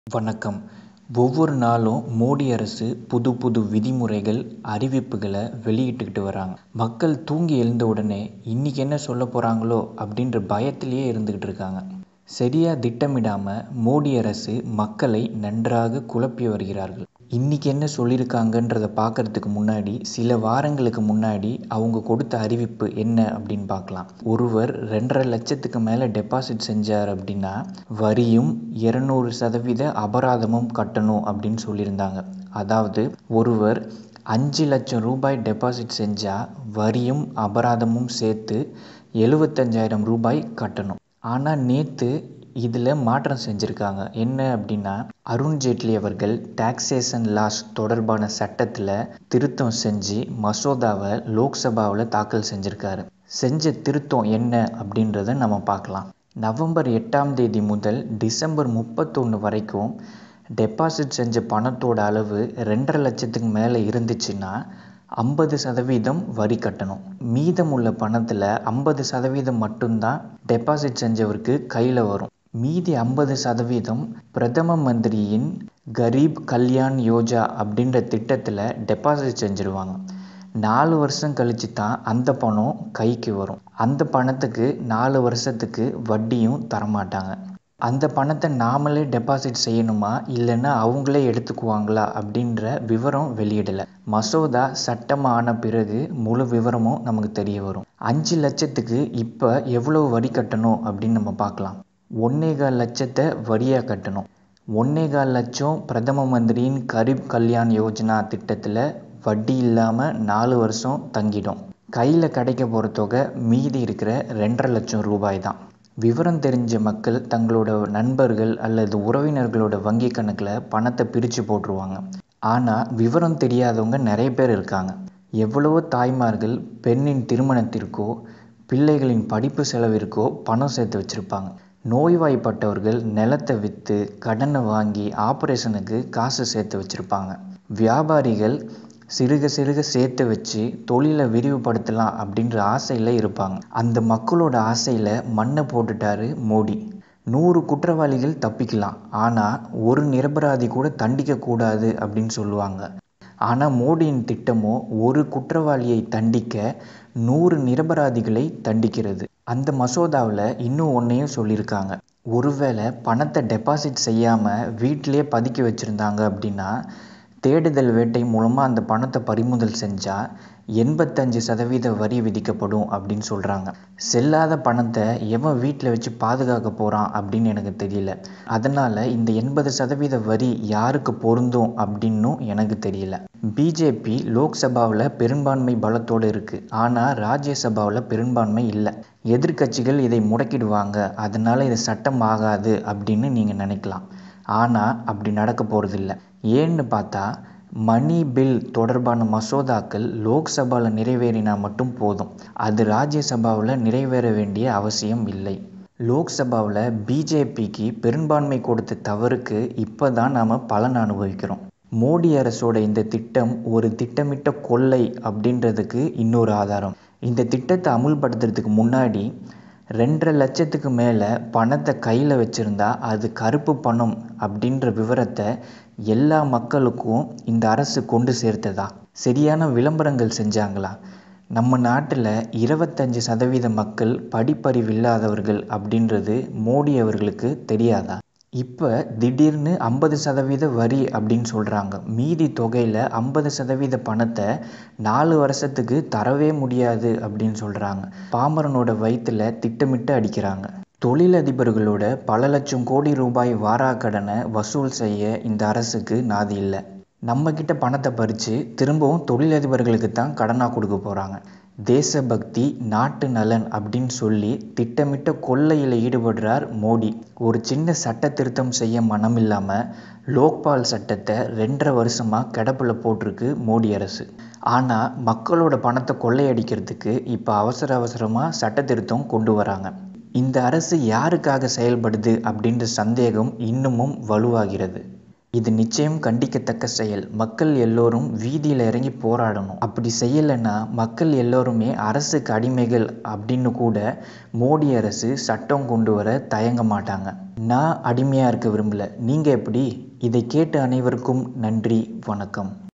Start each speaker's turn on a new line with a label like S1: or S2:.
S1: வணக்கம் ஒவ்வொரு நாளும் மோடி அரசு புது புது விதிமுறைகள் அறிவிப்புகளை வெளியிட்டுக்கிட்டு வராங்க மக்கள் தூங்கி எழுந்த உடனே இன்னைக்கு என்ன சொல்ல போகிறாங்களோ அப்படின்ற பயத்திலேயே இருந்துக்கிட்டு இருக்காங்க சரியாக திட்டமிடாமல் மோடி அரசு மக்களை நன்றாக குழப்பி வருகிறார்கள் இன்னைக்கு என்ன சொல்லியிருக்காங்கன்றதை பார்க்கறதுக்கு முன்னாடி சில வாரங்களுக்கு முன்னாடி அவங்க கொடுத்த அறிவிப்பு என்ன அப்படின்னு பார்க்கலாம் ஒருவர் ரெண்டரை லட்சத்துக்கு மேலே டெபாசிட் செஞ்சார் அப்படின்னா வரியும் இரநூறு சதவீத அபராதமும் கட்டணும் அப்படின்னு சொல்லியிருந்தாங்க அதாவது ஒருவர் அஞ்சு லட்சம் ரூபாய் டெபாசிட் செஞ்சால் வரியும் அபராதமும் சேர்த்து எழுபத்தஞ்சாயிரம் ரூபாய் கட்டணும் ஆனால் நேற்று இதில் மாற்றம் செஞ்சுருக்காங்க என்ன அப்படின்னா அருண்ஜேட்லி அவர்கள் டாக்ஸேஷன் லாஸ் தொடர்பான சட்டத்தில் திருத்தம் செஞ்சு மசோதாவை லோக்சபாவில் தாக்கல் செஞ்சுருக்காரு செஞ்ச திருத்தம் என்ன அப்படின்றத நம்ம பார்க்கலாம் நவம்பர் எட்டாம் தேதி முதல் டிசம்பர் முப்பத்தொன்று வரைக்கும் டெபாசிட் செஞ்ச பணத்தோட அளவு ரெண்டரை லட்சத்துக்கு மேலே இருந்துச்சுன்னா ஐம்பது சதவீதம் வரி கட்டணும் மீதமுள்ள பணத்தில் ஐம்பது சதவீதம் மட்டும்தான் டெபாசிட் செஞ்சவருக்கு கையில் வரும் மீதி ஐம்பது சதவீதம் பிரதம மந்திரியின் கரீப் கல்யாண் யோஜா அப்படின்ற திட்டத்தில் டெபாசிட் செஞ்சுருவாங்க நாலு வருஷம் கழிச்சு தான் அந்த பணம் கைக்கு வரும் அந்த பணத்துக்கு நாலு வருஷத்துக்கு வட்டியும் தரமாட்டாங்க அந்த பணத்தை நாமளே டெபாசிட் செய்யணுமா இல்லைன்னா அவங்களே எடுத்துக்குவாங்களா அப்படின்ற விவரம் வெளியிடலை மசோதா சட்டமாக ஆன பிறகு முழு விவரமும் நமக்கு தெரிய வரும் அஞ்சு லட்சத்துக்கு இப்போ எவ்வளோ வரி கட்டணும் அப்படின்னு நம்ம பார்க்கலாம் ஒன்னேகால் லட்சத்தை வரியாக கட்டணும் ஒன்னேகால் லட்சம் பிரதம மந்திரியின் கரீப் கல்யாண் யோஜனா திட்டத்தில் வட்டி இல்லாமல் நாலு வருஷம் தங்கிடும் கையில் கிடைக்க போகிற தொகை மீதி இருக்கிற ரெண்டரை லட்சம் ரூபாய் தான் விவரம் தெரிஞ்ச மக்கள் தங்களோட நண்பர்கள் அல்லது உறவினர்களோட வங்கி கணக்கில் பணத்தை பிரித்து போட்டுருவாங்க ஆனால் விவரம் தெரியாதவங்க நிறைய பேர் இருக்காங்க எவ்வளவோ தாய்மார்கள் பெண்ணின் திருமணத்திற்கோ பிள்ளைகளின் படிப்பு செலவிற்கோ பணம் சேர்த்து வச்சுருப்பாங்க நோய்வாய்ப்பட்டவர்கள் நிலத்தை விற்று கடனை வாங்கி ஆப்ரேஷனுக்கு காசு சேர்த்து வச்சுருப்பாங்க வியாபாரிகள் சிறுக சிறுக சேர்த்து வச்சு தொழிலை விரிவுபடுத்தலாம் அப்படின்ற ஆசையில் இருப்பாங்க அந்த மக்களோட ஆசையில் மண்ணை போட்டுட்டாரு மோடி நூறு குற்றவாளிகள் தப்பிக்கலாம் ஆனால் ஒரு நிரபராதி கூட தண்டிக்கக்கூடாது அப்படின்னு சொல்லுவாங்க ஆனால் மோடியின் திட்டமோ ஒரு குற்றவாளியை தண்டிக்க நூறு நிரபராதிகளை தண்டிக்கிறது அந்த மசோதாவில் இன்னும் ஒன்றையும் சொல்லியிருக்காங்க ஒருவேளை பணத்தை டெபாசிட் செய்யாமல் வீட்டிலே பதுக்கி வச்சுருந்தாங்க அப்படின்னா தேடுதல் வேட்டை மூலமாக அந்த பணத்தை பறிமுதல் செஞ்சால் எண்பத்தஞ்சு சதவீத வரி விதிக்கப்படும் அப்படின்னு சொல்கிறாங்க செல்லாத பணத்தை எவன் வீட்டில் வச்சு பாதுகாக்க போகிறான் அப்படின்னு எனக்கு தெரியல அதனால் இந்த எண்பது சதவீத வரி யாருக்கு பொருந்தும் அப்படின்னும் எனக்கு தெரியல பிஜேபி லோக்சபாவில் பெரும்பான்மை பலத்தோடு இருக்குது ஆனால் ராஜ்யசபாவில் பெரும்பான்மை இல்லை எதிர்கட்சிகள் இதை முடக்கிடுவாங்க அதனால் இது சட்டம் ஆகாது அப்படின்னு நீங்கள் நினைக்கலாம் ஆனால் அப்படி நடக்க போகிறதில்ல ஏன்னு பார்த்தா மணி பில் தொடர்பான மசோதாக்கள் லோக்சபாவில் நிறைவேறினா மட்டும் போதும் அது ராஜ்யசபாவில் நிறைவேற வேண்டிய அவசியம் இல்லை லோக்சபாவில் பிஜேபிக்கு பெரும்பான்மை கொடுத்த தவறுக்கு இப்போ தான் நாம் பலன் அனுபவிக்கிறோம் மோடி அரசோட இந்த திட்டம் ஒரு திட்டமிட்ட கொள்ளை அப்படின்றதுக்கு இன்னொரு ஆதாரம் இந்த திட்டத்தை அமுல்படுத்துறதுக்கு முன்னாடி ரெண்டரை லட்சத்துக்கு மேலே பணத்தை கையில் வச்சுருந்தா அது கருப்பு பணம் அப்படின்ற விவரத்தை எல்லா மக்களுக்கும் இந்த அரசு கொண்டு சேர்த்ததா சரியான விளம்பரங்கள் செஞ்சாங்களா நம்ம நாட்டில் இருபத்தஞ்சி சதவீத மக்கள் படிப்பறிவு இல்லாதவர்கள் அப்படின்றது மோடி அவர்களுக்கு தெரியாதா இப்போ திடீர்னு ஐம்பது சதவீத வரி அப்படின்னு சொல்கிறாங்க மீதி தொகையில் ஐம்பது சதவீத பணத்தை நாலு வருஷத்துக்கு தரவே முடியாது அப்படின்னு சொல்கிறாங்க பாமரனோட வயிற்றில் திட்டமிட்டு அடிக்கிறாங்க தொழிலதிபர்களோட பல லட்சம் கோடி ரூபாய் வாராக்கடனை வசூல் செய்ய இந்த அரசுக்கு நாதி இல்லை நம்மக்கிட்ட பணத்தை பறித்து திரும்பவும் தொழிலதிபர்களுக்கு தான் கடனாக கொடுக்க போகிறாங்க தேசபக்தி நாட்டு நலன் அப்படின்னு சொல்லி திட்டமிட்ட கொள்ளையில் ஈடுபடுறார் மோடி ஒரு சின்ன சட்ட திருத்தம் செய்ய மனம் இல்லாமல் லோக்பால் சட்டத்தை ரெண்டரை வருஷமாக கிடப்பில் போட்டிருக்கு மோடி அரசு ஆனால் மக்களோட பணத்தை கொள்ளையடிக்கிறதுக்கு இப்போ அவசர அவசரமாக சட்ட திருத்தம் கொண்டு வராங்க இந்த அரசு யாருக்காக செயல்படுது அப்படின்ற சந்தேகம் இன்னமும் வலுவாகிறது இது நிச்சயம் கண்டிக்கத்தக்க செயல் மக்கள் எல்லோரும் வீதியில் இறங்கி போராடணும் அப்படி செய்யலைன்னா மக்கள் எல்லோருமே அரசுக்கு அடிமைகள் அப்படின்னு கூட மோடி அரசு சட்டம் கொண்டு வர தயங்க மாட்டாங்க நான் அடிமையாக இருக்க விரும்பல நீங்கள் எப்படி இதை கேட்ட அனைவருக்கும் நன்றி வணக்கம்